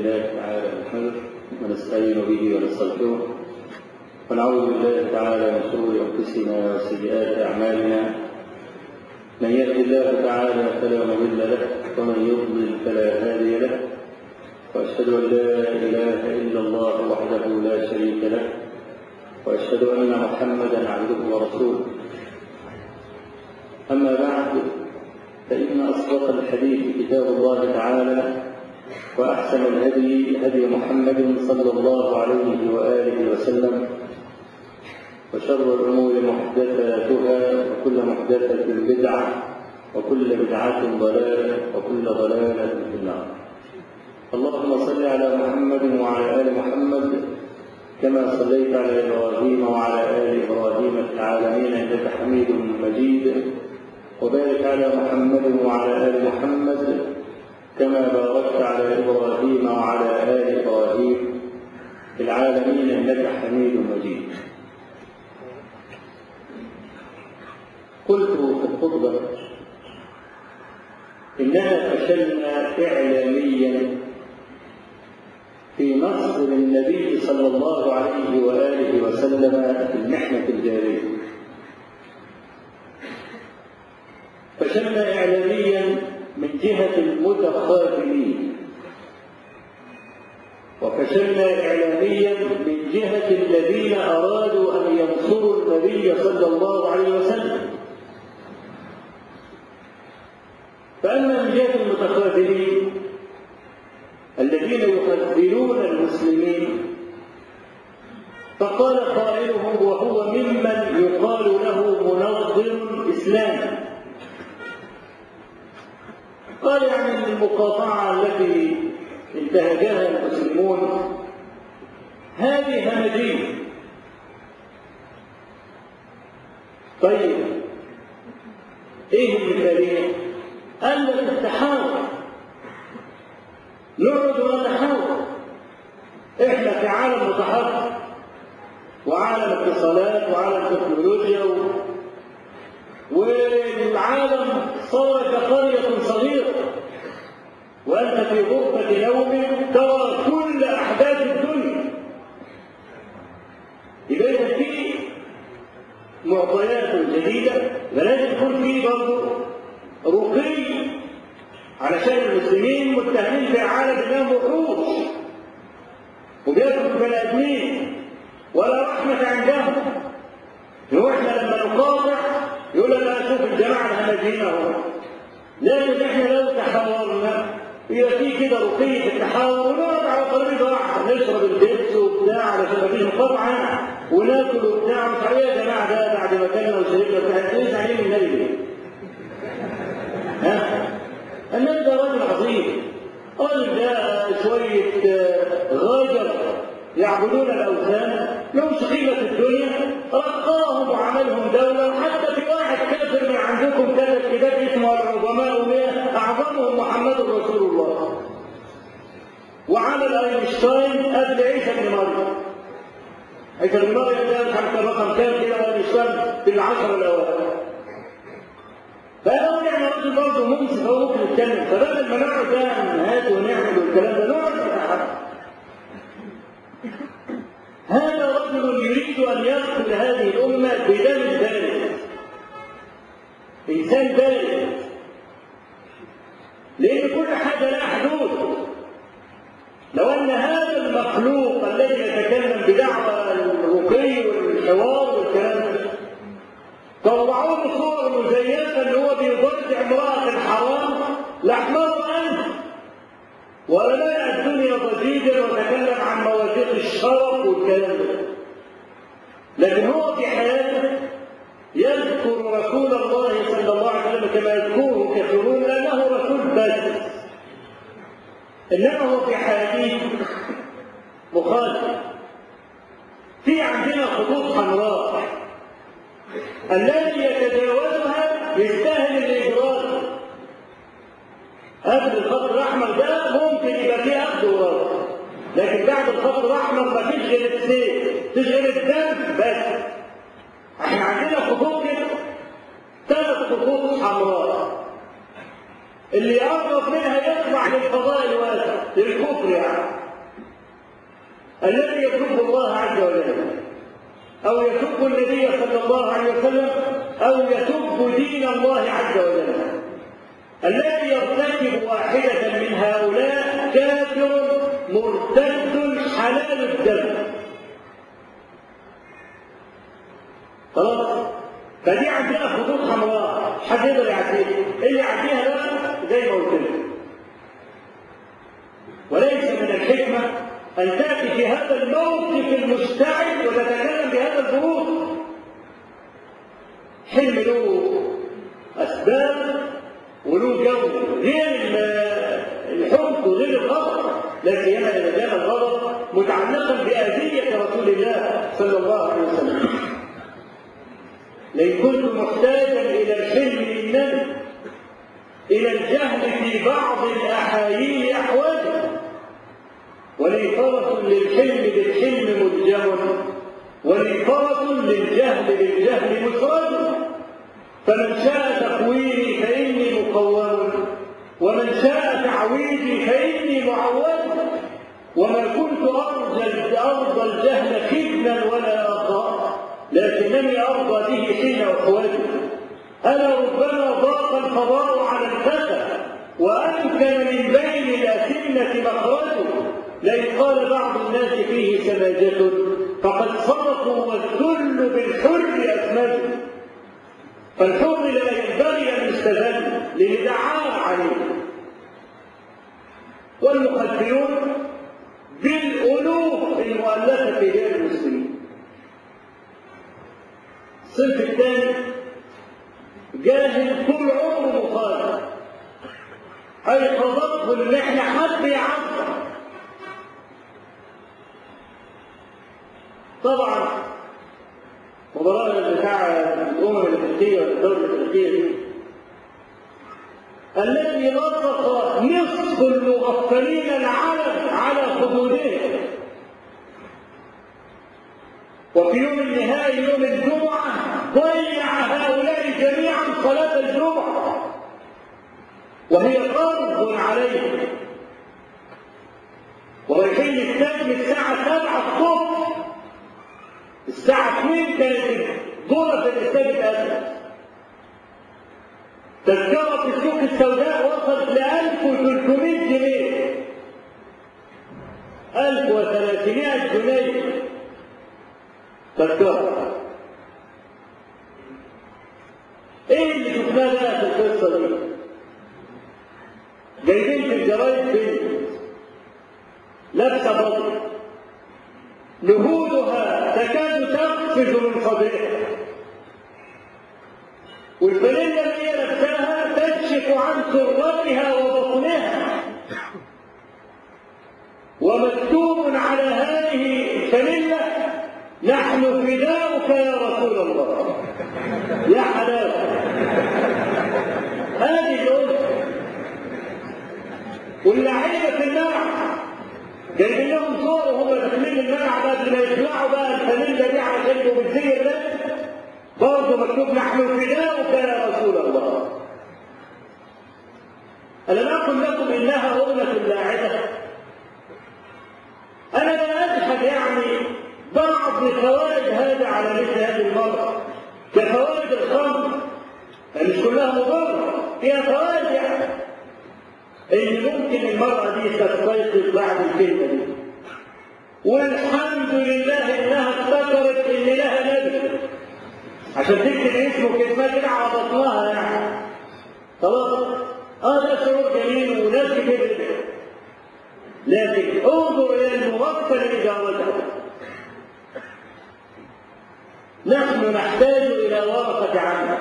لله تعالى نحمده ونستعين به ونستغفره ونعوذ بالله تعالى من شرور انفسنا وسيئات اعمالنا من يهد الله تعالى فلا مضل له ومن يضلل فلا هادي له واشهد ان لا اله الا الله وحده لا شريك له واشهد ان محمدا عبده ورسوله اما بعد فان اصدق الحديث كتاب الله تعالى واحسن الهدي هدي محمد صلى الله عليه واله وسلم وشر الامور محدثاتها وكل محدثه بدعه وكل بدعه ضلاله وكل ضلاله في النار اللهم صل على محمد وعلى ال محمد كما صليت على ابراهيم وعلى ال ابراهيم في العالمين انك حميد مجيد وبارك على محمد وعلى ال محمد كما باركت على ابراهيم وعلى ال ابراهيم في العالمين انك حميد مجيد قلت في الخطبه اننا فشلنا اعلاميا في نصر النبي صلى الله عليه واله وسلم في المحنه الجاريه فشلنا اعلاميا من جهه المتخاذلين وفشلنا اعلاميا من جهه الذين ارادوا ان ينصروا النبي صلى الله عليه وسلم فاما من جهه المتخاذلين الذين يخذلون المسلمين فقال قائلهم وهو ممن يقال له منظم اسلامي قال يعني المقاطعه التي انتهجها المسلمون هذه همجيه طيب ايه المثاليه قال لك التحاور نقعد ونتحاور احنا في عالم متحرك وعالم اتصالات وعالم تكنولوجيا و... والعالم صار كقرية صغيرة وأنت في غرفة نوم ترى كل أحداث الدنيا يبقى إذا في معطيات جديدة فلازم يكون في برضه رقي علشان المسلمين متهمين في عالم انهم وحوش وبياكلوا بني ادمين ولا رحمة عندهم هو احنا لما نقاطع يقول لنا شوف الجماعة الهمجيين اهو لكن احنا لو تحاورنا يبقى في كده رقي في التحاور ونقعد على ترابيزه واحده نشرب البيبس وبتاع علشان مفيش مقاطعه وناكل وبتاع مش عارف يا جماعه ده بعد ما كلنا وشربنا بتاع ايه زعلانين من النبي ها النبي ده راجل عظيم قال ده شوية غاجر يعبدون الأوثان لهمش قيمة في الدنيا رقاهم وعملهم دولة وحتى في واحد كافر من عندكم كتب كتاب اسمه العظماء مئة أعظمهم محمد رسول الله وعمل أينشتاين قبل عيسى بن مريم عيسى بن مريم ده مش عارف رقم كام كده أينشتاين في العشر الأوائل فلو يعني راجل برضه منصف هو ممكن يتكلم فبدل ما نقعد بقى هات ونعمل والكلام ده نقعد نتحرك هذا رجل يريد ان يقتل هذه الامه بدم بارد انسان بارد لان كل حاجه لها حدود لو ان هذا المخلوق الذي يتكلم بدعوى الرقي والحوار والكلام ده طلعوه بصور مزيفه اللي هو بيضرب امراه الحرام لاحمر انت ولا الدنيا ضجيجا وتكلم عن مواثيق الشرف والكلام ده لكن هو في حياته يذكر رسول الله صلى الله عليه وسلم كما يذكره كثيرون لانه رسول بس انما هو في حياته مخالف في عندنا خطوط حمراء الذي يتجاوزها يستاهل الاجراء قبل الخط الاحمر ده ممكن يبقى فيه اخذ ورد لكن بعد الخط الاحمر ما فيش غير السيف فيش غير الدم بس احنا عندنا خطوط كده ثلاث خطوط حمراء اللي يقرب منها يطلع للفضاء الواسع للكفر يعني الذي يسب الله عز وجل أو يسب النبي صلى الله عليه وسلم أو يسب دين الله عز وجل الذي يرتكب واحدة من هؤلاء كافر مرتد حلال الدم خلاص فدي عندنا خطوط حمراء حد يقدر يعديها اللي يعديها بقى زي ما قلت لك وليس من الحكمه ان تاتي في هذا الموقف المشتعل وتتكلم بهذا البرود حلم له اسباب وله جو غير الحب وغير الغضب لا سيما اذا كان الغضب متعلقا باذيه رسول الله صلى الله عليه وسلم لئن كنت محتاجا الى الحلم انني الى الجهل في بعض الاحايين احواجا ولي فرس للحلم بالحلم ملجم ولي فرس للجهل بالجهل مسرد فمن شاء تقويمي فاني مقوم ومن شاء تعويضي فاني معود وما كنت ارجى ارضى الجهل خدنا ولا ارضى لكنني ارضى به حين اخوته انا ربما ضاق الفضاء على الفتى وامكن من بين الاسنه مخرجه لئن قال بعض الناس فيه سماجه فقد صدقوا والذل بالحر اكمل فالحر لا ينبغي ان يستذل لندعاء عليه والمخدرون بالالوف المؤلفه غير المسلمين الصنف الثاني جاهل طول عمره مخالف ايقظته المحنه حتى يعبر طبعا مباراة بتاع الأمم الأفريقية والدولة الأفريقية دي التي نطق نصف المغفلين العالم على خدودهم وفي يوم النهائي يوم الجمعة ضيع هؤلاء جميعا صلاة الجمعة وهي فرض عليهم ورايحين السجن الساعة 7 الصبح الساعة 2 كانت غرف الاستاد اتقفلت تذكرة في السوق السوداء وصلت ل 1300 جنيه 1300 جنيه تذكرة ايه اللي شفناه بقى في القصة دي؟ جايبين في الجرايد بنت لابسة بطل نهودها تكاد تقفز من صدرها والفانيلا اللي هي لابساها تكشف عن سرتها وبطنها ومكتوب على هذه الفانيلا نحن فداؤك يا رسول الله يا حلاوه هذه الأنثى واللعيبه في الملعب جايبين لهم صور وهم داخلين الملعب قبل ما يخلعوا بقى الفانيلا دي عشان يبقوا بالزي ده برضه مكتوب نحن فداؤك يا رسول الله ألم أقل لكم إنها أمة لاعبة؟ أنا لا أجحد يعني بعض فوائد هذا على مثل هذه المرأة كفوائد الخمر مش كلها مضرة فيها فوائد يعني ان ممكن المرأة دي تستيقظ بعد الكلمة دي والحمد لله انها افتكرت ان لها نبي عشان تكتب اسمه كلمة كده على بطنها يعني خلاص اه ده شعور جميل وناس كتير لكن انظر الى المغفل اجابته نحن نحتاج الى ورقة عنها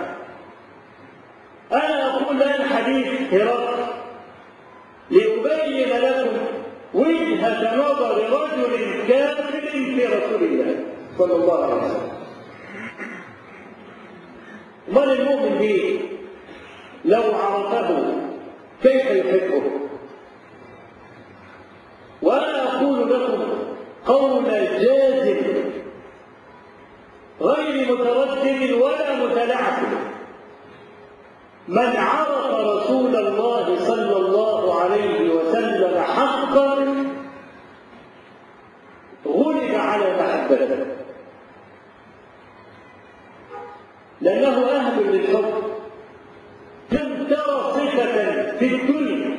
انا اقول الان حديث هرقل لأبين لكم وجهة نظر رجل كافر في رسول الله صلى الله عليه وسلم. من المؤمن به لو عرفه كيف يحبه؟ وأنا أقول لكم قول جازم غير متردد ولا متلعثم من عرف رسول الله محبته لأنه أهل للحب كم ترى صفة في الدنيا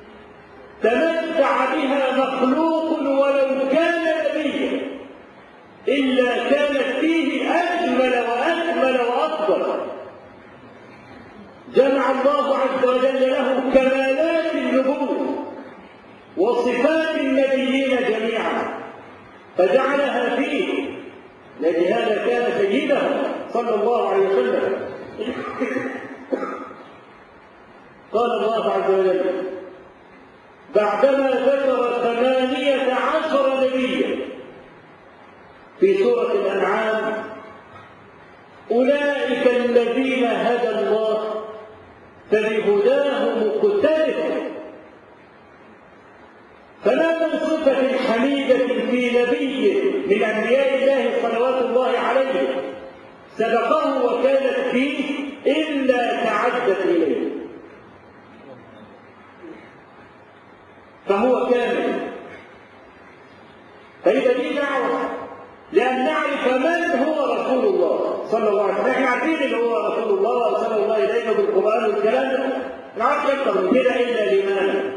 تمتع بها مخلوق ولو كان نبيا إلا كانت فيه أجمل وأكمل وأفضل جمع الله عز وجل له كمالات النبوة وصفات النبيين جميعا فجعلها فيه لهذا كان سيده صلى الله عليه وسلم قال الله عز وجل بعدما ذكر ثمانية عشر نبيا في سورة الأنعام أولئك الذين هدى الله فبهداه مقتدر فما من صفة حميدة في نبي من أنبياء الله صلوات الله عليه سبقه وكانت فيه إلا تعدت إليه فهو كامل فإذا دي دعوة لأن نعرف من هو رسول الله صلى الله عليه وسلم احنا عارفين اللي هو رسول الله وصلى الله إلينا بالقرآن والكلام ده ما نعرفش أكثر من كده إلا لماذا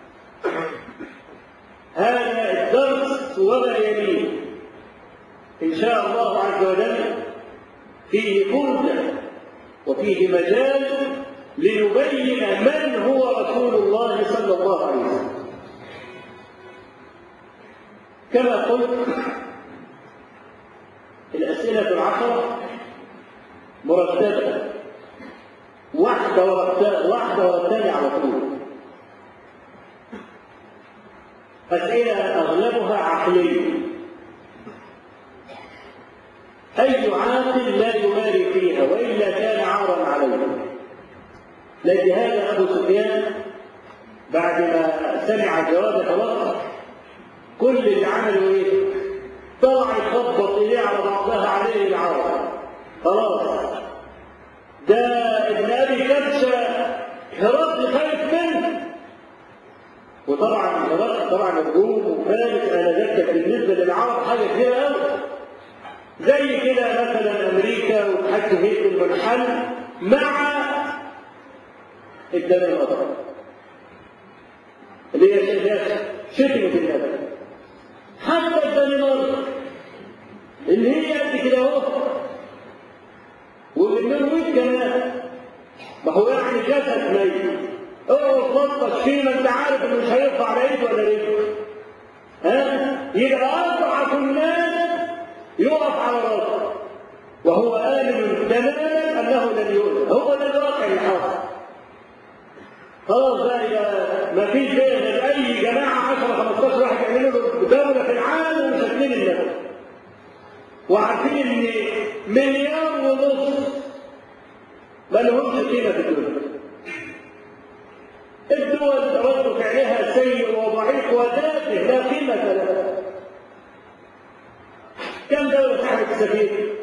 هذا الدرس وما يليه إن شاء الله عز وجل فيه فرجة وفيه مجال لنبين من هو رسول الله صلى الله عليه وسلم كما قلت الأسئلة العشرة مرتبة واحدة ورا واحدة ورا الثانية على طول أسئلة أغلبها عقلية أي عاقل لا يماري فيها وإلا كان عارا عليه لهذا أبو سفيان بعد ما سمع جواب خلاص كل اللي عمله ايه؟ طلع يخبط ايديه على بعضها عليه العرب خلاص ده ابن ابي كبشه هرقل خايف منه وطبعا هرقل طبعا الروم وفارس انذاك بالنسبه للعرب حاجه كبيره قوي زي كده مثلا امريكا وتحكم هيئه المنحل مع الدم الاضرار اللي هي شتمت النبي حتى الدنمارك اللي هي قد كده اهو والنرويج كمان ما هو يعني جسد ميت اوعى تلطش فيه ما انت عارف انه مش هيرفع على ايده ولا رجله ها يبقى اضعف الناس يقف على راسه وهو آمن تماما انه لن يؤذى هو ده الواقع اللي حاصل خلاص بقى يبقى ما فيش بين اي جماعه 10 15 واحد يعملوا له دوله في العالم ومشكلين الناس وعارفين ان مليار ونص ما لهمش قيمه في الدنيا الدول رد فعلها سيء وضعيف وتافه لا قيمه لها كم دوله تحت السفير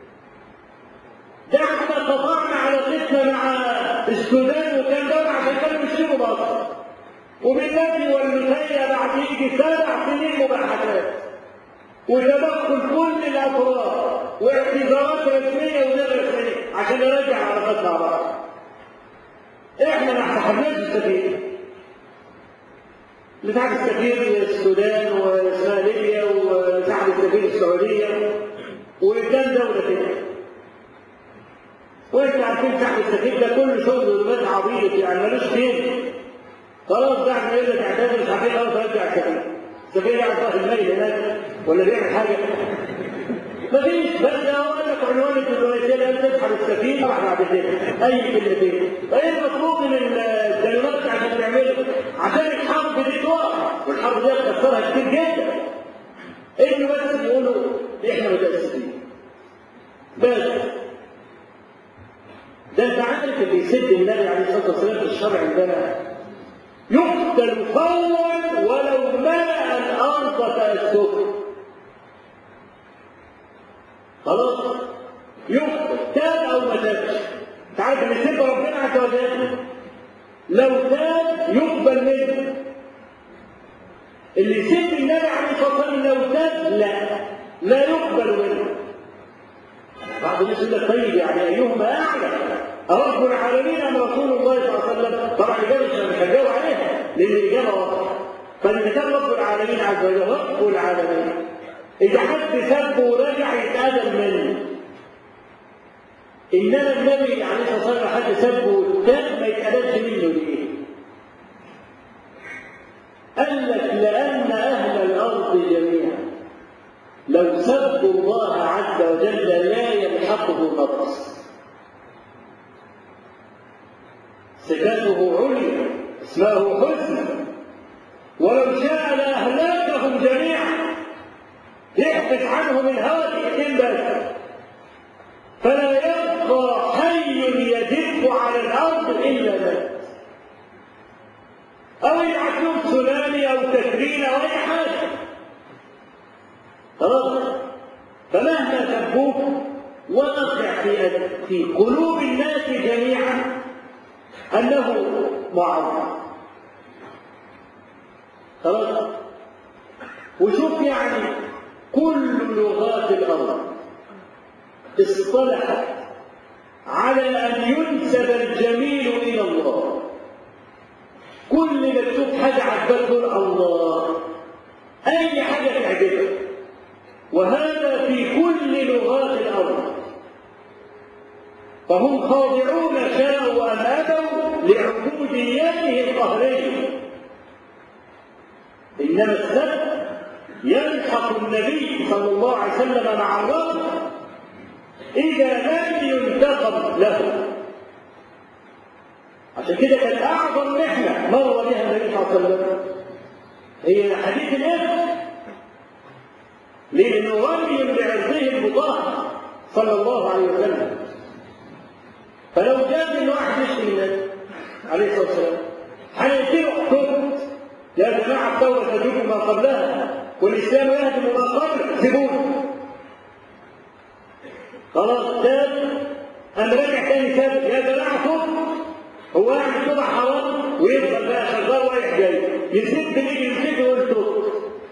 ده احنا قطعنا علاقتنا مع السودان وكان دولة عشان كانوا يشتروا مصر وبالنبي والمثية بعد يجي سبع سنين مباحثات وتدخل كل الاطراف واعتذارات رسميه وغير رسميه عشان نرجع علاقاتنا مع بعض. احنا ما احتحملناش السفير. مساعد السفير السودان واسمها ليبيا ومساعد السفير السعوديه وكان دوله كده. وانت عارفين تحت السفير ده كل شغل ظلمات عبيط يعني ملوش فين خلاص بقى احنا يقول لك اعتذر مش عارفين خلاص رجع السفير السفير يعرف صاحب الميل هناك ولا بيعمل حاجه مفيش بس هو قال لك عنوان الدبلوماسيه لازم تسحب السفير طبعا بعد كده اي كلمتين فايه المطلوب من الدنمارك عشان تعمله عشان الحرب دي تقع والحرب دي هتكسرها كتير جدا انه بس يقولوا احنا متاسفين بس ده انت عارف اللي يسد النبي عليه الصلاه والسلام في الشرع عندنا يقتل فورا ولو ملأ الارض تأسفا خلاص يقتل تاب او ما تابش انت عارف اللي يسب ربنا عز وجل لو تاب يقبل منه اللي يسب النبي عليه الصلاه والسلام لو تاب لا لا يقبل منه بعض الناس يقول لك طيب يعني ايهما اعلى رب العالمين ام رسول الله صلى الله عليه وسلم طبعا الاجابه مش هنجاوب عليها لان الاجابه واضحه فاذا كان رب العالمين عز وجل رب العالمين اذا حد سبه ورجع يتادب منه انما النبي عليه الصلاه والسلام حد سبه وتاب ما يتادبش منه ليه؟ قال لك لان اهل الارض جميعا لو سبوا الله عز وجل لا يلحقه نقص صفاته عليا اسماءه حسن ولو شاء لاهلكهم جميعا يحبس عنهم الهوى بس فلا يبقى حي يدب على الارض الا مات او يبعث لهم تسونامي او تكرين او اي حاجه خلاص فمهما سبوك وقع في في قلوب الناس جميعا انه معظم خلاص وشوف يعني كل لغات الارض اصطلحت على ان ينسب الجميل الى الله كل ما تشوف حاجه عجبك تقول الله اي حاجه تعجبك وهذا في كل لغات الارض فهم خاضعون شاءوا ام ابوا لعبوديته القهريه انما السبب يلحق النبي صلى الله عليه وسلم مع الرب اذا لم ينتقم له عشان كده كانت اعظم محنه مر بها النبي صلى الله عليه وسلم هي حديث الافك لانه رمي بعرضه المطهر صلى الله عليه وسلم فلو جاء من واحد يشتري النبي عليه الصلاه والسلام هيقتله حكم يا جماعه الدوله تجوب ما قبلها والاسلام يهدم ما قبل سيبوه خلاص تاب قام راجع تاني تاب يا جماعه توب هو قاعد كده حرام ويفضل بقى شغال رايح جاي يسد يجي يمسكه ويقول توب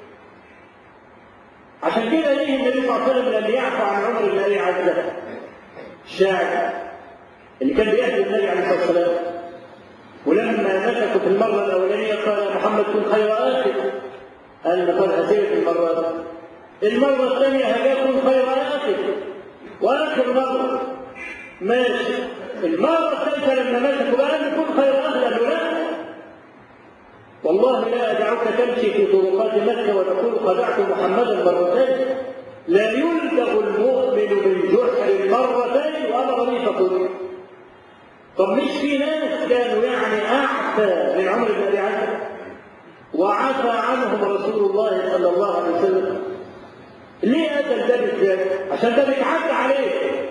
عشان كده ليه النبي صلى الله عليه وسلم لم يعفى عن عمر بن ابي عزه الشاعر اللي كان بيهدي النبي عليه الصلاه والسلام ولما مسكوا في المره الاولانيه قال محمد كن خير اخر قال لقد هزيت المره المره الثانيه هجاكم خير اخر واخر مره ماشي المره الثالثه لما مسكوا قال كن خير اخر قال له لا والله لا أدعوك تمشي في طرقات مكة وتقول خدعت محمدا مرتين لا يلدغ المؤمن من جحر مرتين وأمر فقلت طب مش في ناس كانوا يعني أعفى من عمر بن أبي عزة وعفى عنهم رسول الله صلى الله عليه وسلم ليه أتى ده بالذات؟ عشان ده بيتعدى عليه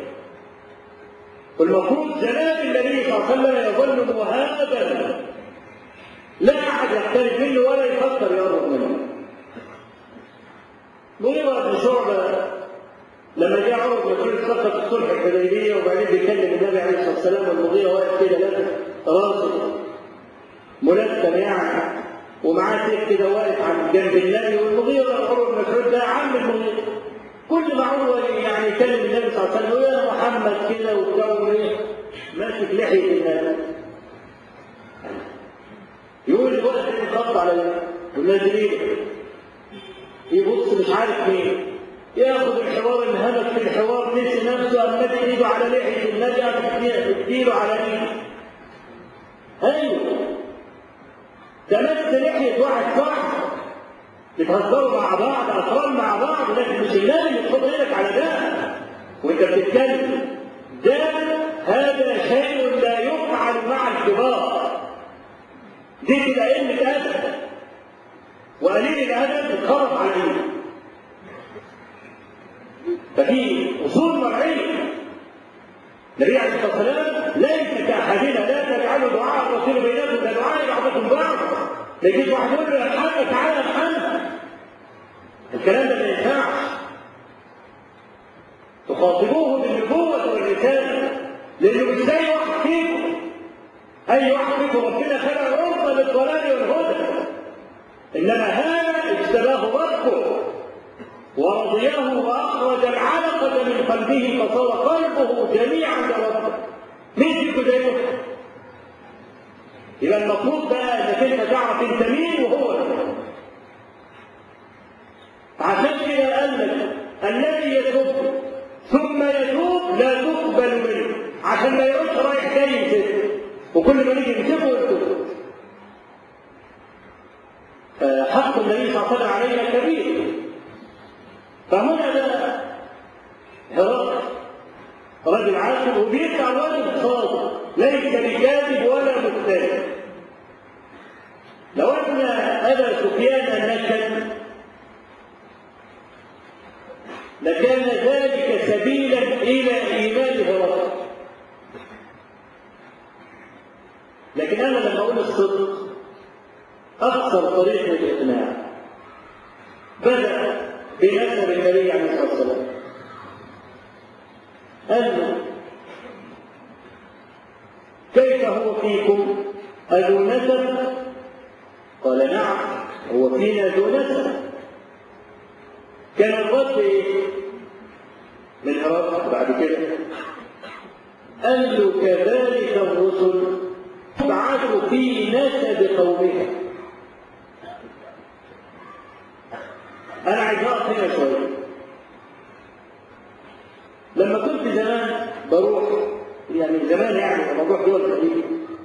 والمفروض جناب النبي صلى الله عليه وسلم يظل مهابا لا احد يختلف منه ولا يفكر يقرب منه مغيرة بن شعبة لما جاء عمر بن مسعود سقط الصلح الحديبية وبعدين بيكلم النبي عليه الصلاة والسلام والمغيرة واقف كده لابس راسه ملثم يعني ومعاه سيف كده واقف عند جنب النبي والمغيرة عمر بن مسعود ده عم المغيرة كل ما عمر يعني يكلم النبي صلى الله عليه وسلم يا محمد كده وبتاع ايه ماسك لحية النبي يقول الولد يتخط على النازلين يبص مش عارف مين ياخد الحوار انهمك في الحوار نسي نفسه قام مد ايده على لحيه النبي بتديله على مين؟ ايوه ده مس لحيه واحد صاحبه بتهزروا مع بعض اطفال مع بعض لكن مش النبي اللي تحط ايدك على ده وانت بتتكلم ده هذا شيء لا يفعل مع الكبار دي تبقى قله ادب وقليل الادب بتخرف عليه ففي اصول مرعيه النبي عليه الصلاه والسلام ليس كاحدنا لا تجعلوا دعاء الرسول بينكم كدعاء بعضكم بعض ما يجيش واحد يقول له يا محمد تعالى يا محمد الكلام ده ما ينفعش تخاطبوه بالنبوة والرسالة لأنه مش زي واحد فيكم أي واحد فيكم ربنا خلق عرضة للضلال والهدى إنما هذا اجتباه ربه ورضيه قلبه فصار قلبه جميعا لربه مين فيكم زيه؟ يبقى المفروض بقى انك انت تعرف انت مين وهو مين عشان كده قال لك الذي يتوب ثم يتوب لا تقبل منه عشان ما يقولش رايح جاي كده وكل ما نيجي نمسكه يتوب حق النبي صلى الله عليه وسلم علينا كبير فهنا ده هرقل رجل عاقل وبيطلع راجل صادق ليس بكاذب ولا مختلف لو ان ابا سفيان النشد لكان ذلك سبيلا الى ايمان هرقل لكن انا لما اقول الصدق اقصر طريق للاقناع بدا بنسب النبي عليه الصلاه والسلام قال له كيف هو فيكم أذو نسب قال نعم هو فينا ذو نسب كان الرد ايه من هرقل بعد كده قال له كذلك الرسل بعثوا في نسب قومهم انا عايز اقف هنا شويه لما كنت زمان بروح يعني زمان يعني لما بروح دول الخليج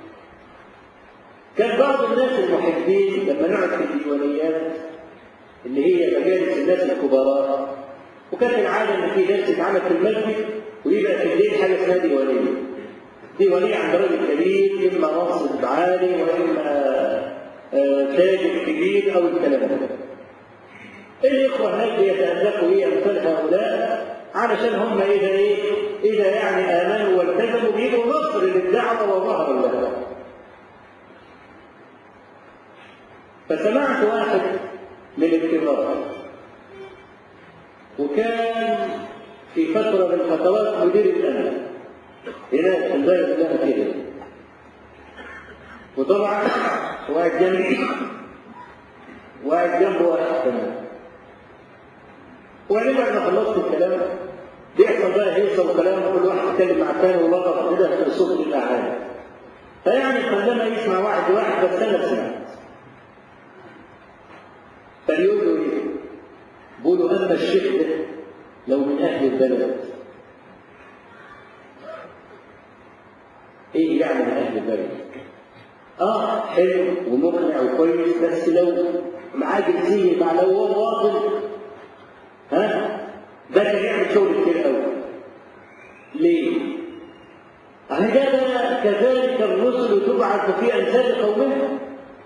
كان بعض الناس المحبين لما نقعد في الديوانيات اللي هي مجالس الناس الكبراء وكانت العاده ان في درس يتعمل في المسجد ويبقى في الليل حاجه اسمها ديوانيه. ديوانيه عند راجل كبير اما منصب عالي واما تاجر كبير او الكلام ده. الاخوه هناك بيتالفوا ايه امثال هؤلاء علشان هم اذا ايه اذا يعني امنوا والتزموا بيجوا نصر للدعوه وظهر لها. فسمعت واحد من الكبار وكان في فترة من فترات مدير الأمن هناك في البلد اللي أنا فيها وطبعا واحد جنبي واحد جنبه واحد كمان وبعدين بعد ما خلصت الكلام بيحصل بقى هيصل كلام وكل واحد يتكلم مع الثاني ولقط كده في صوت الأعلى فيعني قلما يسمع واحد واحد بس أنا سمعت فبيقول له ايه؟ بيقول له اما الشيخ ده لو من اهل البلد ايه يعني من اهل البلد؟ اه حلو ومقنع وكويس بس لو معاه جنسيه مع لو هو واطن ها ده كان يعمل شغل كتير قوي ليه؟ يعني ده كذلك الرسل تبعث في انساب قومهم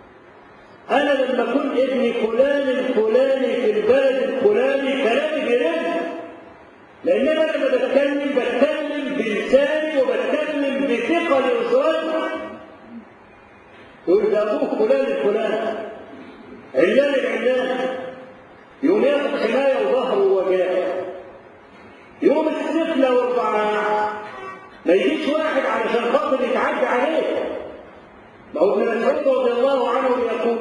أنا لما أكون ابني فلان الفلاني في البلد الفلاني كلامي بيرد لأن أنا لما بتكلم بتكلم بلساني وبتكلم بثقة لأسرتي يقول ده أبوه فلان الفلاني علان العلان يوم ياخد حماية وظهره ووجاهه يوم السفلة والضعاف ما يجيش واحد علشان خاطر يتعدى عليه ما هو ابن مسعود رضي الله عنه يقول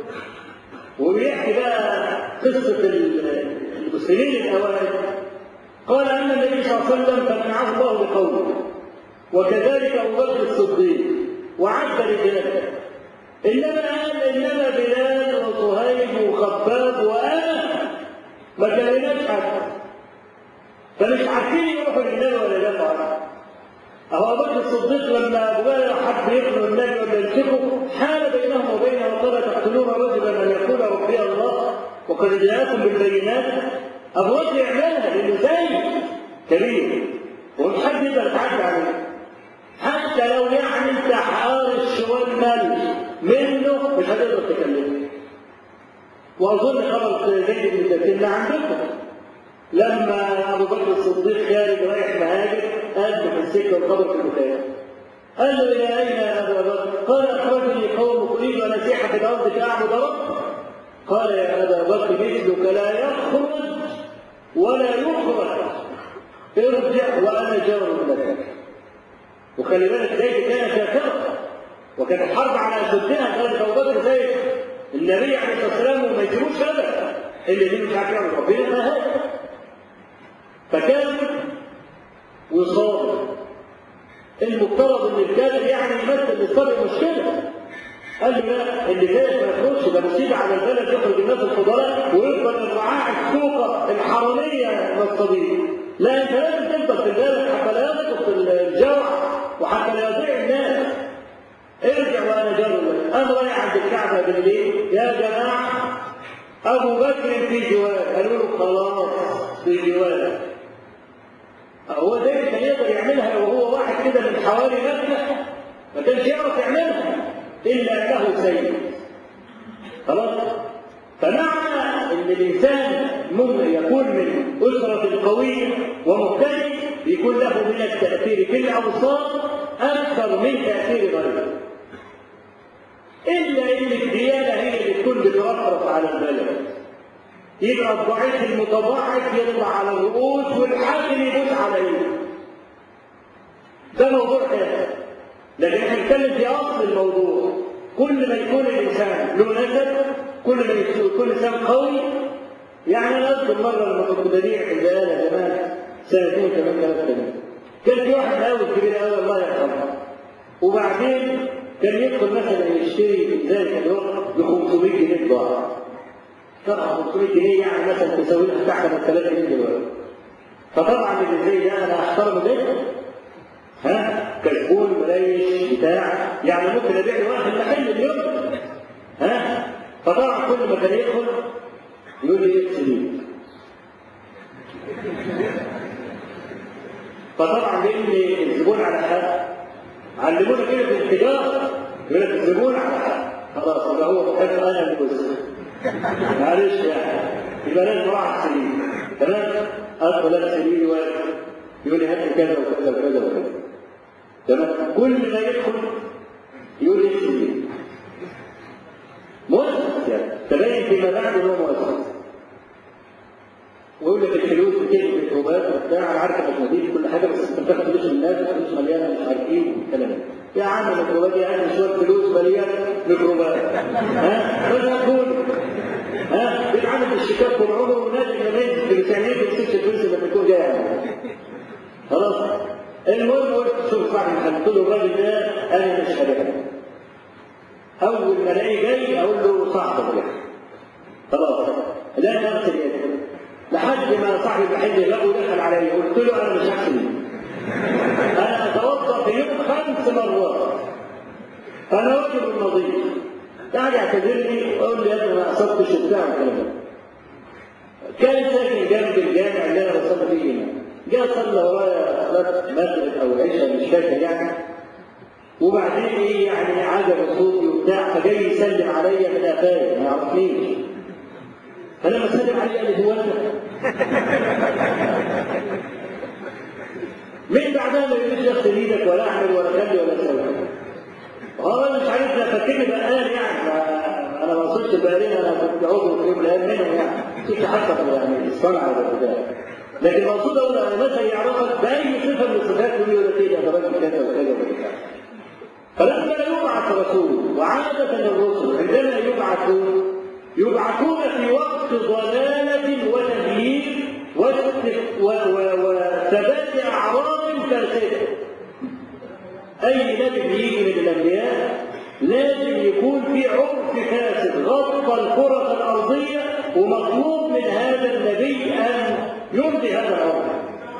وبيحكي بقى قصة المسلمين الأوائل قال أن النبي صلى الله عليه وسلم فمنعه الله بقوله وكذلك أبو بكر الصديق وعد رجاله إنما قال إنما بلال وصهيب وخباب وأنا ما كلمناش حد فمش عارفين يروحوا للنبي ولا يدافعوا أبو بكر الصديق لما أبو بكر حب يقتل النبي ولا يمسكه حال بينهم وبينه وقال تقتلون رجلا أن يقول ربي الله وقد جاءكم بالبينات أبو بكر يعملها لأنه زي كبير ومش حد يقدر يتعدى عليه حتى لو يعني أنت حار الشوال مال منه مش هتقدر تكلمه وأظن خبر زيد بن ثابت عندكم لما ابو بكر الصديق خارج رايح مهاجر قال في السكه والخبر في البخاري قال له الى اين يا ابا بكر؟ قال اخرجني قوم اريد ان اسيح في الارض فاعبد ربي قال يا ابا بكر مثلك لا يخرج ولا يخرج ارجع وانا جار لك وخلي بالك زيد كان كافرا وكانت الحرب على اشدها كانت ابو بكر زي النبي عليه الصلاه والسلام وما يسيبوش ابدا اللي دي مش عارف يعمل ربنا فهذا فكان يصاب المفترض ان الكافر يعني يمثل للصبي مشكله قال له لا اللي جاي ما يخرجش ده مصيبه على البلد يخرج الناس الفضلاء ويفضل الرعاع السوقه الحراميه نصابين لا انت لازم تفضل في البلد حتى لا يسقط الجوع وحتى لا يضيع الناس ارجع وانا جار لك انا رايح عند الكعبه بالليل يا جماعه ابو بكر في جوار قالوا له خلاص في جوار هو ده كان يقدر يعملها وهو واحد كده من حوالي مكه ما كانش يعرف يعملها الا له سيد خلاص فمعنى ان الانسان ممكن يكون من اسره قويه ومهتدي يكون له من التاثير في الاوساط اكثر من تاثير غيره الا ان الديانه هي اللي تكون بترفرف على البلد يبقى الضعيف المتضاعف يطلع على الرؤوس والحاكم يبوس على ايده ده موضوع تاني لكن احنا بنتكلم في اصل الموضوع كل ما يكون الانسان له نسب كل ما يكون انسان قوي يعني انا اذكر مره لما كنت بديع في البلاد زمان سنتين كمان ثلاث سنين كان في واحد قوي كبير قوي الله يرحمه وبعدين كان يدخل مثلا يشتري في ذلك الوقت ب 500 جنيه ضاع طبعا 500 جنيه يعني مثلا تساوي لها بتاع 3000 جنيه دلوقتي فطبعا اللي زي ده انا احترمه جدا ها كشكول مليش بتاع يعني ممكن ابيع له واحد محل اليوم ها فطبعا كل ما كان يدخل يقول لي ايه سليم فطبعا لان الزبون على حق علمونا كده في التجاره يقول لك الزبون على حق خلاص يبقى هو بحب انا اللي بس معلش يعني يبقى لازم راح سليم تمام ادخل انا سليم واقف يقول لي هات كذا وكذا وكذا وكذا تمام كل ما يدخل يقول لي سليم مؤسس يعني تبين فيما بعد ان هو مؤسس ويقول لك الفلوس بتجي في الربات وبتاع انا عارف انك مدير كل حاجه بس انت بتاخد فلوس من الناس فلوس مليانه مش عارف ايه والكلام ده يا عم الميكروبات يا عم شويه فلوس مليانه ميكروبات ها ماذا اقول؟ ها بيتعامل بالشيكات طول عمره والناس اللي ما ينزل يعني ما يمسكش الفلوس لما يكون جاي خلاص المهم قلت شوف صاحبي قلت له الراجل ده انا مش هبيع اول ما الاقيه جاي اقول له صاحبك ده خلاص لا نغسل يدك لحد ما صاحبي المحل لقوا دخل علي قلت له انا مش هغسل انا اتوضا في يوم خمس مرات انا رجل نظيف قاعد يعتذر لي ويقول لي يا ابني ما اصبتش وبتاع والكلام ده كان ساكن جنب الجامع اللي انا بصلي فيه هنا جاء صلى ورايا صلاه مغرب او عشاء مش فاكر يعني وبعدين ايه يعني عجب صوتي وبتاع فجاي يسلم عليا من قفايا ما يعرفنيش فلما سلم علي قال لي هو انت من بعدها ما يقولش يغسل ايدك ولا اعمل ولا خلي ولا سوي هو انا مش عارف لا فاكرني بقال يعني انا ما وصلتش بقالين انا كنت عضو في يوم من الايام منهم يعني كنت حتى يعني الصنعه ولا بتاع لكن المقصود اقول انا مثلا يعرفك باي صفه من الصفات يقول لي ولا كده ده راجل كذا وكذا وكذا فلما يبعث رسول وعادة الرسل عندما يبعثون يبعثون في وقت ضلالة وتغيير وثبات أعراض فاسدة أي نبي بيجي من الأنبياء لازم يكون في عرف فاسد غطى الكرة الأرضية ومطلوب من هذا النبي أن يمضي هذا العرف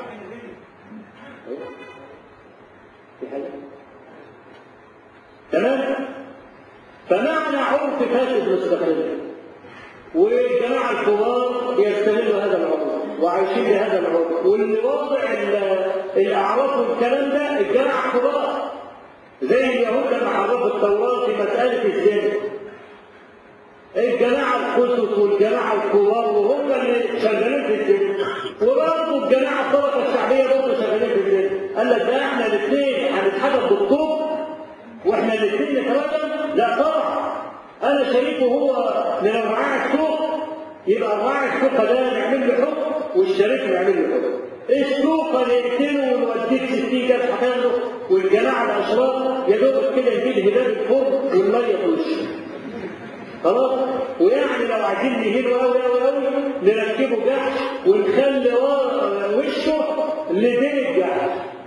تمام فمعنى عرف فاسد مستقل والجماعة الكبار بيستغلوا هذا العرف وعايشين بهذا العرف واللي واضع الأعراف والكلام ده الجماعة الكبار زي اليهود لما حرفوا التوراة في مسألة الزنا الجماعة الخسس والجماعة الكبار وهم اللي شغالين في الزنا وبرضه الجماعة الطبقة الشعبية برضه شغالين في الزنا قال لك ده احنا الاثنين هنتحدث بالطب واحنا الاثنين نترجم لا طبعا انا شريكه هو من رعاع السوق يبقى رعاع السوق ده نعمل له حكم والشريك نعمل له حكم السوق نقتله ونوديك 60 جرح حكامه والجماعه الاشراف يا دوبك كده يجيب هلال الفرن والميه في وشه خلاص ويعني لو عايزين نهينه قوي قوي قوي نركبه جحش ونخلي وشه لدين الجحش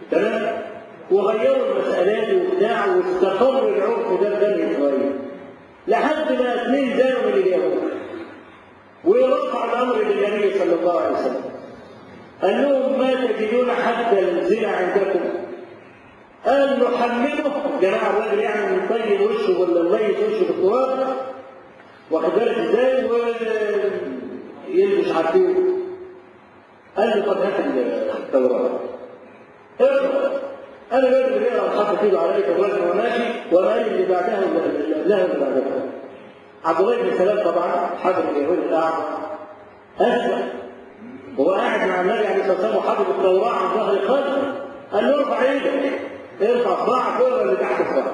تمام وغيروا المسألات وبتاع واستقر العرف ده في بني إسرائيل لحد ما اثنين زانوا من اليهود ورفع الأمر للنبي صلى الله عليه وسلم قال لهم ما تجدون حتى الزنا عندكم قال نحمله جماعة الراجل يعني يطيب وشه ولا يليس وشه بالتراب واخد بالك ازاي ويلبس عارفين قال له طب هات التوراة اقرا انا لازم اقرا حط ايده عليك الرجل وماشي وما اللي بعدها له اللي بعدها عبد الله بن سلام طبعا حضر اليهود الاعمى اسلم وهو قاعد مع النبي عليه الصلاه والسلام وحافظ التوراه عن ظهر قلبه قال له ارفع ايدك ارفع صباعك فوق اللي تحت الصباع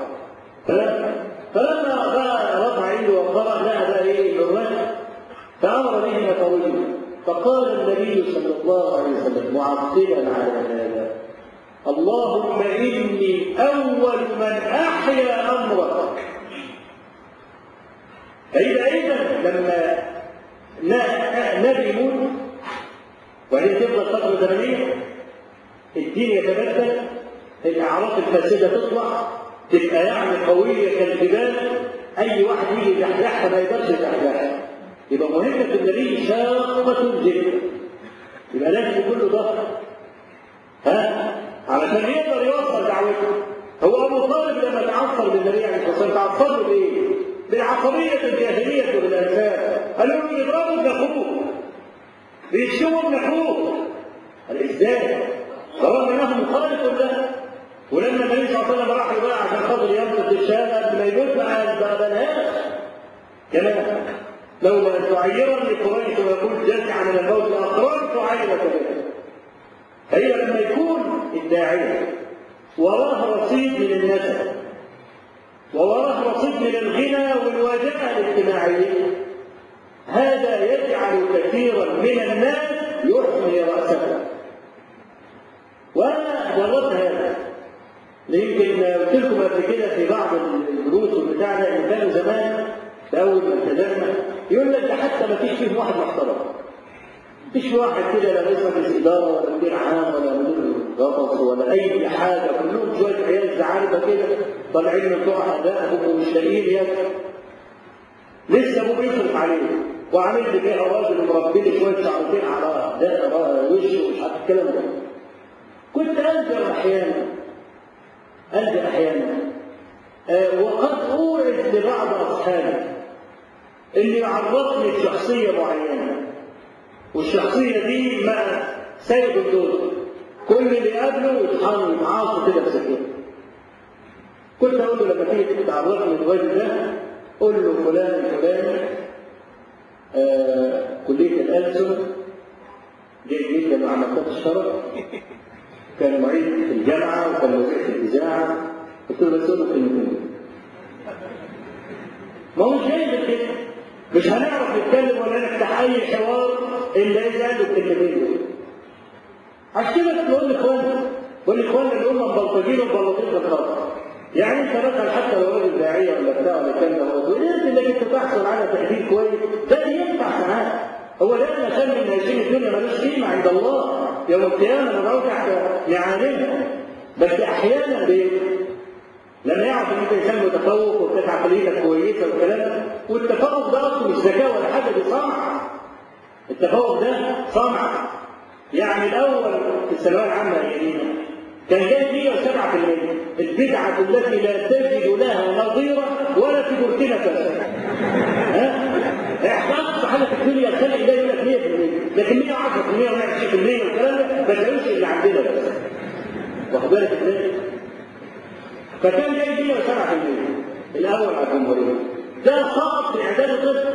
فلما بقى رفع ايده وقرا لقى بقى ايه الرجل فامر به طويلا فقال النبي صلى الله عليه وسلم معطلا على هذا اللهم اني اول من احيا امرك فاذا اذا لما نبي يموت وبعدين تفضل فتره زمنيه الدين يتبدل الاعراض الفاسده تطلع تبقى يعني قويه كالجبال اي واحد يجي يزحزحها ما يقدرش يزحزحها يبقى مهمه النبي شاقه جدا يبقى لازم يكون له ظهر ها علشان يقدر يوصل دعوته هو ابو طالب لما تعصر بالنبي عليه الصلاه والسلام تعصر له بايه؟ بالعصبيه الجاهليه وبالانساب قالوا له يضربوا ابن اخوه بيشتموا ابن اخوه قال ازاي؟ رغم انه مخالف له ولما النبي صلى الله عليه وسلم راح يباع عشان خاطر ينقذ الشام قبل ما يموت ما بناش كمان لولا ان تعيرني قريش ويقول جزع من الموت اقررت عينك به فهي لما يكون الداعيه وراه رصيد من النسب ووراه رصيد من الغنى والواجهه الاجتماعيه هذا يجعل كثيرا من الناس يحمي راسه وانا جربت هذا يمكن قلت لكم قبل كده في بعض الدروس والبتاع ده ان كانوا زمان في اول ما ابتدأنا يقول لك ده حتى ما فيش فيهم واحد محترم مفيش واحد كده لا رئيس مجلس اداره ولا مدير عام ولا مدير غطس ولا اي حاجه كلهم شويه عيال زعانفه كده طالعين من بتوع ادائهم ومش لاقيين ياكل لسه ابوه بيصرف عليه وعامل لي فيها راجل ومربي لي شويه شعرتين على وشه ومش عارف الكلام ده كنت انزل احيانا انزل احيانا أه وقد اوعد لبعض اصحابي اللي يعرضني لشخصيه معينه والشخصيه دي مع سيد الدول كل اللي قابله يطحن يتعاصوا كده بسكينه كنت اقول له لما تيجي تعرضني للراجل ده قول له فلان الفلاني آه كليه الالسن جيد جدا مع مكتبه الشرف كان معيد في الجامعه وكان وزير في الاذاعه قلت له بس قول له كلمتين ما هو مش هيقدر كده مش هنعرف نتكلم ولا نفتح اي حوار الا اذا قالوا الكلمتين دول عشان كده بقول لاخواننا بقول لاخواننا اللي هم مبلطجين ومبلطين بالخطا يعني انت مثلا حتى لو راجل داعيه ولا بتاع ولا كان هو قدرت انك انت تحصل على تقدير كويس ده ينفع ساعات هو لا عشان من هذه الدنيا ملوش قيمه عند الله يوم القيامه نضعه تحت نعالمها بس احيانا بي... لما يعرف ان انت انسان متفوق وبتاع عقليتك كويسه والكلام ده والتفوق ده اصلا مش ذكاء ولا حاجه دي صنعه التفوق ده صنعه يعني الاول في الثانويه العامه ايامينا كان جاي 107% البدعه التي لا تجد لها نظيره ولا في بوركينا فاسو ها احساس حاجه في الدنيا تخلي ده يقول لك 100% لكن 110% و120% والكلام ده ما تلاقوش اللي عندنا بس واخد بالك ازاي؟ فكان جاي 107% الاول على الجمهوريه ده سقط في اعداد الطفل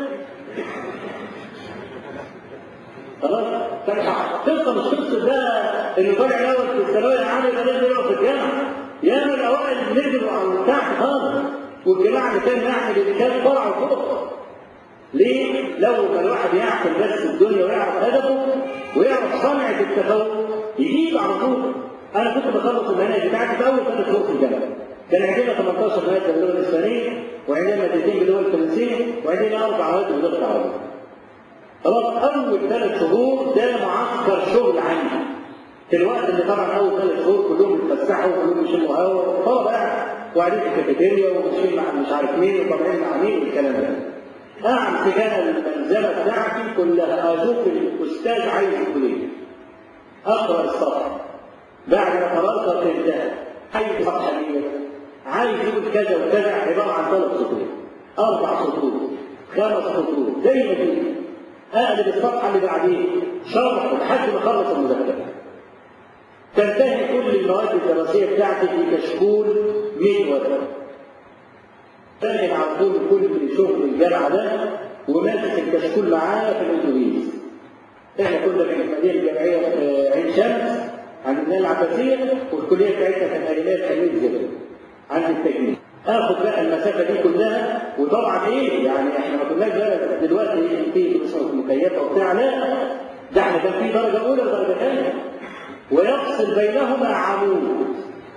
خلاص قصه مش قصه ده انه طالع الاول في الثانويه العامه يبقى لازم يقف في الجامعه ياما الاوائل نزلوا على تحت خالص والجماعه اللي كان يعمل اللي كان طلعوا فوق ليه؟ لو ما الواحد يعقل بس الدنيا ويعرف هدفه ويعرف صنعه التفوق يجيب على طول انا كنت بخلص المناهج بتاعتي في اول ثلاث شهور في الجامعه كان عندنا 18 ماده باللغه الاسبانيه وعندنا مادتين باللغه الفرنسيه وعندنا اربع مواد باللغه العربيه خلاص اول ثلاث شهور ده معسكر شغل عندي في الوقت اللي طبعا اول ثلاث شهور كلهم بيتفسحوا وكلهم بيشموا هوا والطلبه قاعد وقاعدين في الكافيتيريا وماشيين مع مش عارف مين وطالعين مع مين والكلام ده. قاعد تجاه الملزمه بتاعتي كلها اشوف الاستاذ عايز الكليه. اقرا الصفحه. بعد ما قرات انتهى. اي صفحه دي عايز يقول كذا وكذا عباره عن ثلاث سطور. اربع سطور. خمس سطور. زي ما تيجي. اقلب الصفحه اللي بعديه شرح لحد ما اخلص المذاكره. تنتهي كل المواد الدراسية بتاعتي في كشكول 100 ورقة. داخل على طول كل شغل الجامعة ده وماسك الكشكول معاه في الأتوبيس. احنا كنا في المدينة الجامعية عين شمس عند المدينة العباسية والكلية بتاعتنا كانت أجنبية خليل زبل عند التجميل. اخد بقى المسافه دي كلها وطبعا ايه يعني احنا ما كناش بقى دلوقتي في مثلا مكيفه وبتاع لا ده احنا كان في درجه اولى ودرجه ثانيه ويفصل بينهما عمود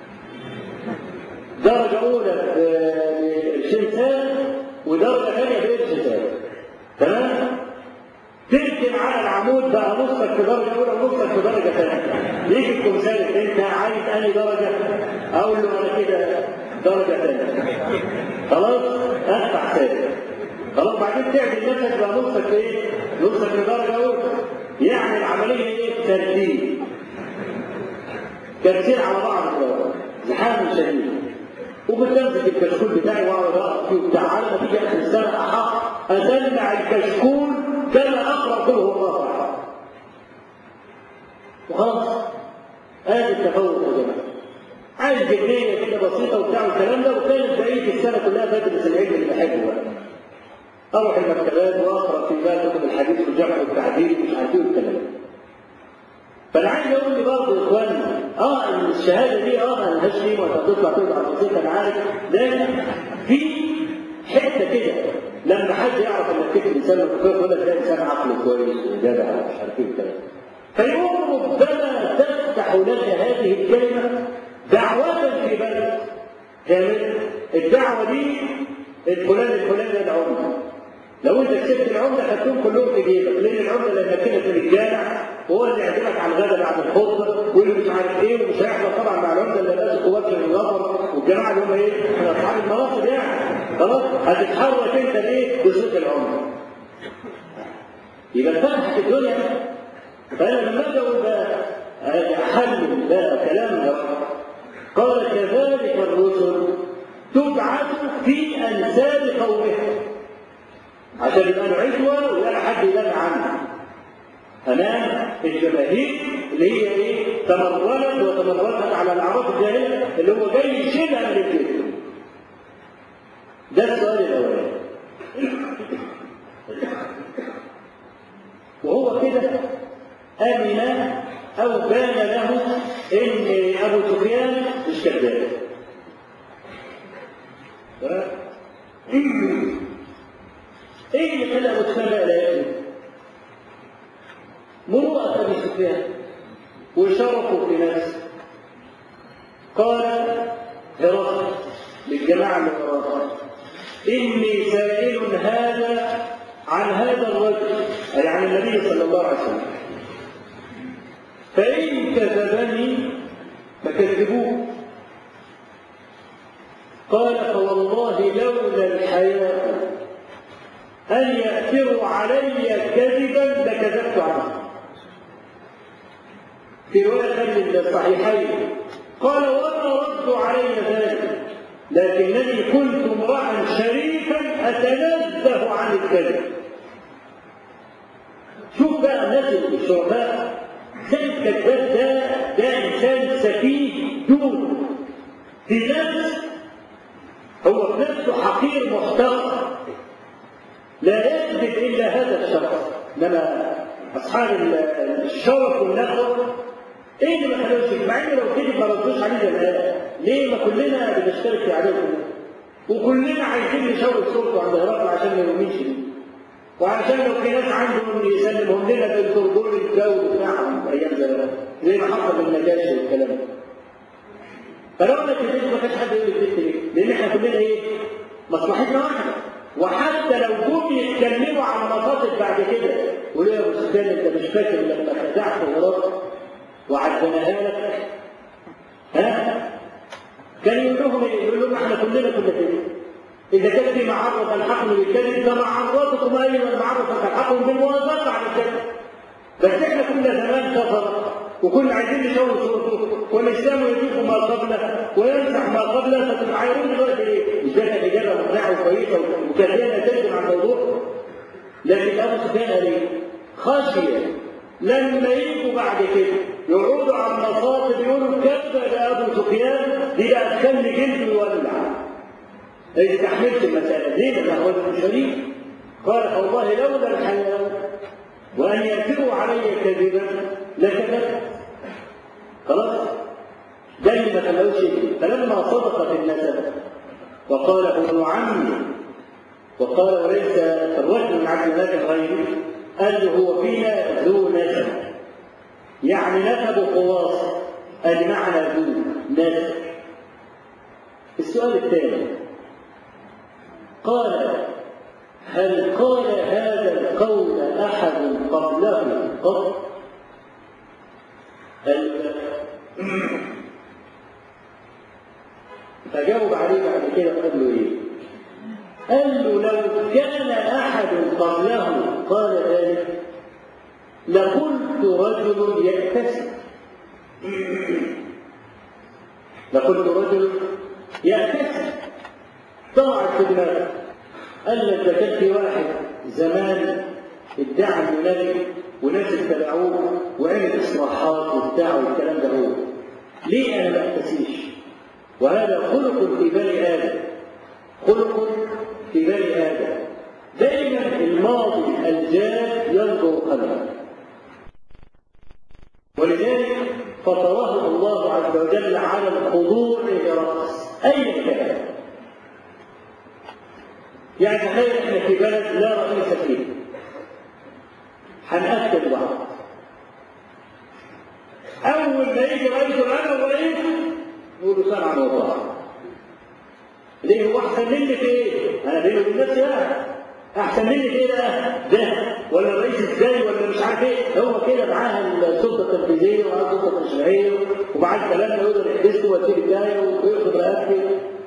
درجة أولى بالشمسان ودرجة ثانية بالشمسان تمام؟ تركن على العمود بقى نصك في درجة أولى ونصك في درجة ثانية يجي الكمثال أنت عايز أنهي درجة؟ أقول له أنا كده درجة ثانية خلاص؟ أدفع ثاني خلاص بعدين تعدل نفسك بقى نصك في إيه؟ نصك في درجة أولى يعني العملية إيه؟ ترتيب كتير على بعض زحام شديد وكنت امسك الكشكول بتاعي واقعد اقرا فيه وبتاع على ما تيجي اخر السنه احق اسمع الكشكول كما اقرا كل هو الله احد وخلاص ادي التفوق يا جماعه عايز جنيه كده بسيطه وبتاع الكلام ده وكانت بقيه السنه كلها بدرس العلم اللي بحبه بقى اروح المكتبات واقرا في بقى كتب الحديث والجمع والتعديل ومش عارف ايه والكلام ده فانا عايز اقول لي برضه يا اخواني اه الشهاده دي اه ما لهاش قيمه وانت هتطلع تطلع بسيط انا عارف لكن في حته كده لما حد يعرف انك تكتب انسان متفوق يقول لك ده انسان عقله كويس وجدع ومش عارف ايه الكلام فيقوم ربما تفتح لك هذه الكلمه دعوه في بلد كامل الدعوه دي الفلان الفلاني يدعونا لو انت كسبت العمله خدتهم كلهم في جيبك لان العمله لما كانت في الجامع وهو اللي يعزمك على الغداء بعد الخطبه واللي مش عارف ايه ومش هيحضر طبعا مع العمده اللي لابس قوات من الغفر والجماعه اللي هم ايه من اصحاب المناصب يعني خلاص هتتحرك انت ليه بصوت العمده يبقى فتحت الدنيا فانا لما اجي اقول بقى احلل بقى كلام قال كذلك الرسل تبعث في انساب قومها عشان يبقى له عدوى ولا حد يدافع عنه امام الجماهير اللي هي ايه تمردت وتمردت على الاعراف الجاهليه اللي هو جاي يشيلها من البيت ده السؤال الاولاني وهو كده امن او بان له ان ابو سفيان مش كذاب ايه اللي خلى ابو سفيان لا يكذب؟ مروءة ابي سفيان وشرفه في نفسه قال هرقل للجماعة اللي وراه إني سائل هذا عن هذا الرجل أي عن النبي صلى الله عليه وسلم فإن كذبني فكذبوه قال فوالله لولا الحياة أن يأثروا علي كذبا لكذبت عنه في رواية الصحيحين قال وما رد علي ذلك لكنني كنت امرأ شريفا أتنزه عن الكذب شوف بقى الناس الشرفاء زي الكذاب ده ده إنسان سفيه دون في نفس هو في نفسه حقير محتقر لا يكذب إلا هذا الشخص إنما أصحاب الشرف والنخوة ايه اللي ما خلوش مع ان لو كذب ما ردوش عليه زمان ليه ما كلنا بنشترك في عددهم وكلنا عايزين نشاور السلطه عند هرقل عشان ما يؤمنش بيه وعشان لو في ناس عندهم يسلمهم لنا بالتربول الجو بتاعهم ايام زمان زي ما حصل بالنجاشي والكلام ده فلو انا كذبت ما كانش حد يقول البيت ليه؟ لان احنا كلنا ايه؟ مصلحتنا واحده وحتى لو جم يتكلموا عن مصادر بعد كده يقولوا يا ابو سفيان انت مش فاكر لما خدعت هرقل وعدناها لك ها كان يقول لهم ايه؟ يقول لهم احنا كلنا كنا كده اذا كان في معرض الحقن بالكذب فمعرضكم ايها المعرض تلحقهم بالموافقه على الكذب بس احنا كنا زمان كفر وكنا عايزين نشوه صورته والاسلام يجيب ما قبله ويمسح ما قبله فتبقى عايزين دلوقتي ايه؟ مش ده كانت اجابه مقنعه وكويسه وكان ليها نتائج عن الموضوع لكن ابو سفيان قال ايه؟ خشيه لما يجوا بعد كده يقعدوا على المصاطب يقولوا كذب يا ابو سفيان دي بقى تخلي جلده يولع ما يستحملش المساله دي ده هو الشريف قال والله لولا الحياه وان يكذبوا علي كذبا لكذبت خلاص ده اللي ما خلوش فلما صدقت النسب وقال ابن عمي وقال وليس الرجل من عبد الله غيره قال له هو فينا ذو نسب يعني نسب خواص المعنى ذو نسب السؤال الثاني قال هل قال هذا القول احد قبله قط فجاوب عليه بعد كده قال له ايه قال له لو كان احد قبله قال ذلك لقلت رجل يكتسب لقلت رجل يكتسب طلعت في دماغه قال لك ده كان في واحد زمان ادعى انه نبي وناس اتبعوه وعمل اصلاحات وبتاع والكلام ده هو ليه انا ما اكتسيش وهذا خلق في بني ادم خلق في بني ادم دائما الماضي الجاد ينظر قلبه ولذلك فطره الله عز وجل على الخضوع لرأس اي كان يعني تخيل احنا في بلد لا رئيس فيه هنأكد بعض أول ما يجي رئيس الأمر ورئيس نقول له سمعا وطاعة ليه هو أحسن مني في إيه؟ أنا بيني وبين نفسي أنا أحسن مني في إيه ده؟ ده ولا الرئيس إزاي ولا مش عارف إيه هو كده معاه السلطة التنفيذية ومعاه السلطة التشريعية ومعاه الكلام ده يقدر يحبسه ويسيب الداية وياخد رقبتي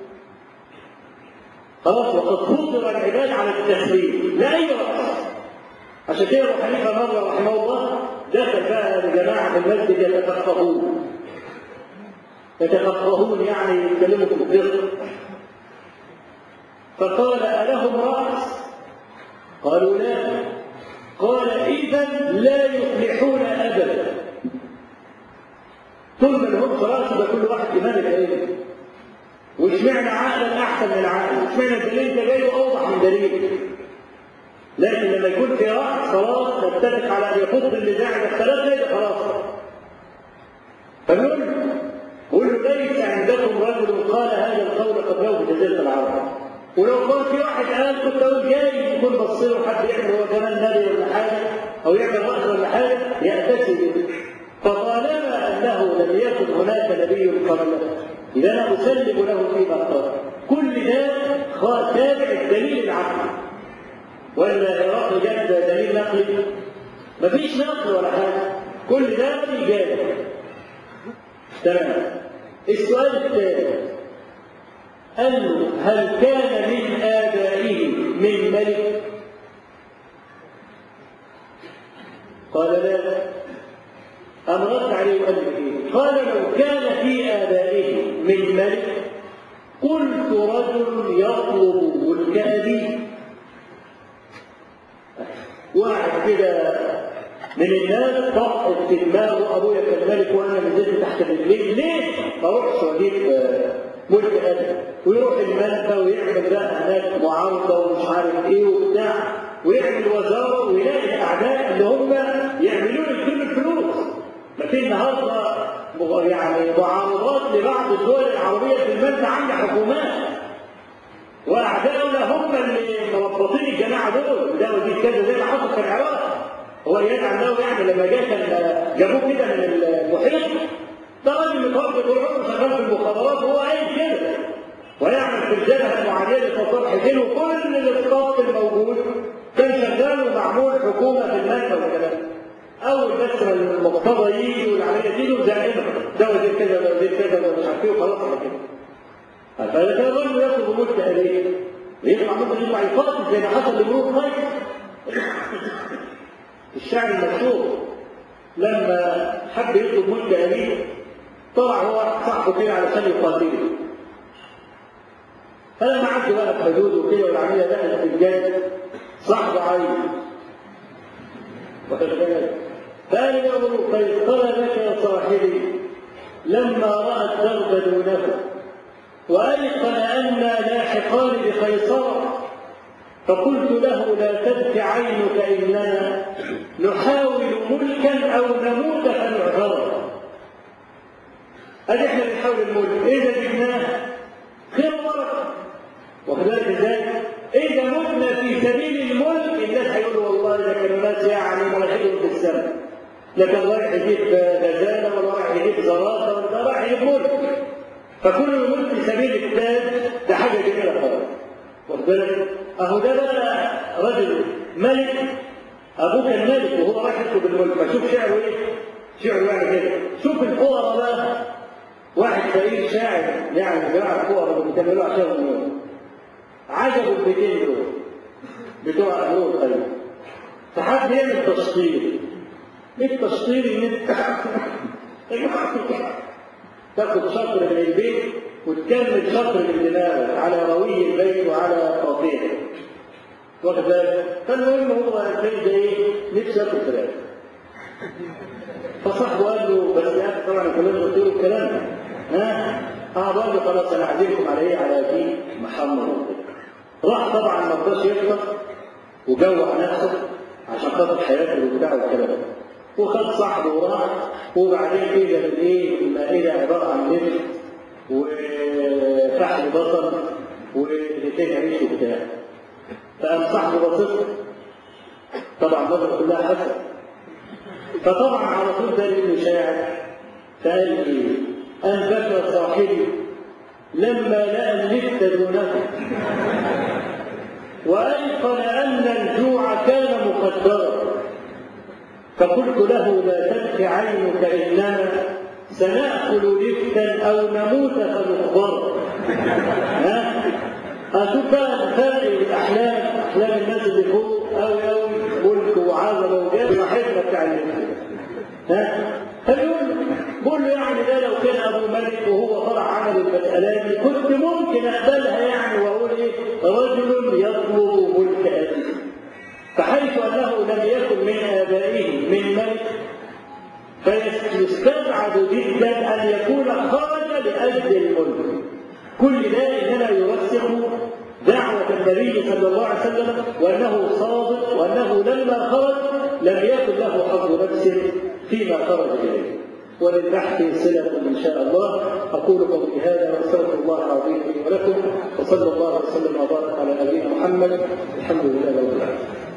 خلاص وقد فطر العباد على التسليم لا أي رأس عشان كده ابو حنيفه مره رحمه الله دخل بقى لجماعه في المسجد يتفقهون يتفقهون يعني يتكلموا في الفقه فقال ألهم رأس؟ قالوا لا قال إذا لا يفلحون أبدا طول ما لهمش رأس يبقى كل واحد إمام العلم واشمعنى عقلا أحسن من عقل واشمعنى الدليل ده جاي أوضح من دليل لكن لما يكون في رأس خلاص نتفق على أن يفض النزاع إلى الثلاثة يبقى خلاص فنقول قل ليس عندكم رجل قال هذا القول قبله في جزيرة العرب ولو قال في واحد قال كنت اقول جاي يكون بص له حد يعمل هو كمان نبي ولا حاجه او يعمل رأس ولا حاجه يأتسي به فطالما انه لم يكن هناك نبي قبله اذا انا اسلم له فيما قال كل ده تابع الدليل العقلي ولا هرقل جاب دليل نقلي مفيش نقل ولا حاجه كل ده اجابه تمام السؤال الثالث قال له هل كان من آبائه من ملك؟ قال لا أم رد عليه وقال إيه؟ قال لو كان في آبائه من ملك قلت رجل يطلب ملك أبيه واحد كده من الناس طقت في دماغه ابويا كان ملك وانا نزلت تحت رجليه ليه؟ ما اروحش واجيب ملك ادم ويروح الملكه ويعمل بقى هناك معارضه ومش عارف ايه وبتاع ويعمل وزاره ويلاقي الاعداء اللي هم يعملوا له كل الفلوس ما في النهارده يعني معارضات لبعض الدول العربيه في الملكه عند حكومات واعداؤنا هم اللي مربطين الجماعه دول ده ودي كذا زي ما حصل في العراق هو يدعى انه يعني لما جاء كان جابوه كده من المحيط ده راجل متوفى طول عمره شغال في المخابرات وهو قايل كده ويعمل في الجبهه المعاديه لتصالح الدين وكل الاستاف الموجود كان شغال ومعمول حكومه في الملكه والكلام اول بس ما المقتضى يجي والعمليه تيجي وزعلنا ده وزير كذا ده وزير كذا ده مش عارف ايه وخلاص على كده فاذا كان الرجل يطلب ملك اليه يطلع ممكن يطلع يقاتل زي ما حصل لمرور طيب الشعر المشهور لما حب يطلب ملك أبيه طلع هو صاحبه كده علشان يقاتله فلما عدوا بقى في حدوده وكده والعمليه دخلت في الجد صاحبه عايز قال له قيس قال لك يا صاحبي لما راى الدرب دونه وايقن انا لاحقان بقيصر فقلت له لا تبك عينك اننا نحاول ملكا او نموت فنعذر ادي احنا بنحاول الملك اذا جبناه خير وبركه وكذلك ازاي اذا متنا في سبيل الملك الناس هيقولوا والله ده كانوا ناس يعني مناخيرهم في السماء لكن رايح يجيب غزاله ولا رايح يجيب زرافه ولا رايح يجيب ملك فكل الملك في سبيل التاج ده حاجه جميله خالص واخد بالك اهو ده بقى رجل ملك ابوه كان ملك وهو رايح يطلب الملك فشوف شعره ايه؟ شعره يعني كده شوف الفقراء بقى واحد فقير شاعر يعني بيلعب فقراء بيتعملوا عشان الملك عجبوا البيتين دول بتوع ابوه الخير فحد يعمل تشطير التشطير ان انت تاخد شطر من البيت وتكمل شطر من دماغك على روي البيت وعلى قاطعه واخد بالك فالمهم هو البيت ده ايه نفسه ياكل فراخ فصاحبه قال له بس يا اخي طبعا كلنا قلت له الكلام ده ها اه برضه خلاص انا هعزمكم على ايه على دي محمد راح طبعا ما رضاش يفطر وجوع نفسه عشان خاطر حياته وبتاع والكلام ده وخد صاحبه وراح وبعدين كده الايه المائده عباره عن نفس وفحم بصل ولتين عيش وبتاع فقام صاحبه بصيت طبعا بصر كلها حسن فطبعا على طول ده انه شاعر فقال ايه ان بكى صاحبي لما لقى النفس دونه وايقن ان الجوع كان مقدرا فقلت له لا تبك عينك اننا سناكل لفتا او نموت فنخبر ها اشوف بقى فرق الاحلام احلام الناس اللي فوق قوي قوي ملك وعظمه وجاب صاحبنا بتاع الناس ها فبيقول بقول له يعني ده لو كان ابو ملك وهو طلع عمل المساله دي كنت ممكن اقبلها يعني واقول ايه رجل يطلب ملك ابيه فحيث انه لم يكن من ابائه من ملك فيستبعد جدا ان يكون خرج لاجل الملك كل ده انما يرسخ دعوة النبي صلى الله عليه وسلم وأنه صادق وأنه لما خرج لم يكن له حظ نفس فيما خرج إليه وللبحث صلة إن شاء الله أقول قولي هذا وأستغفر الله العظيم لي ولكم وصلى الله وسلم وبارك على نبينا محمد الحمد لله رب العالمين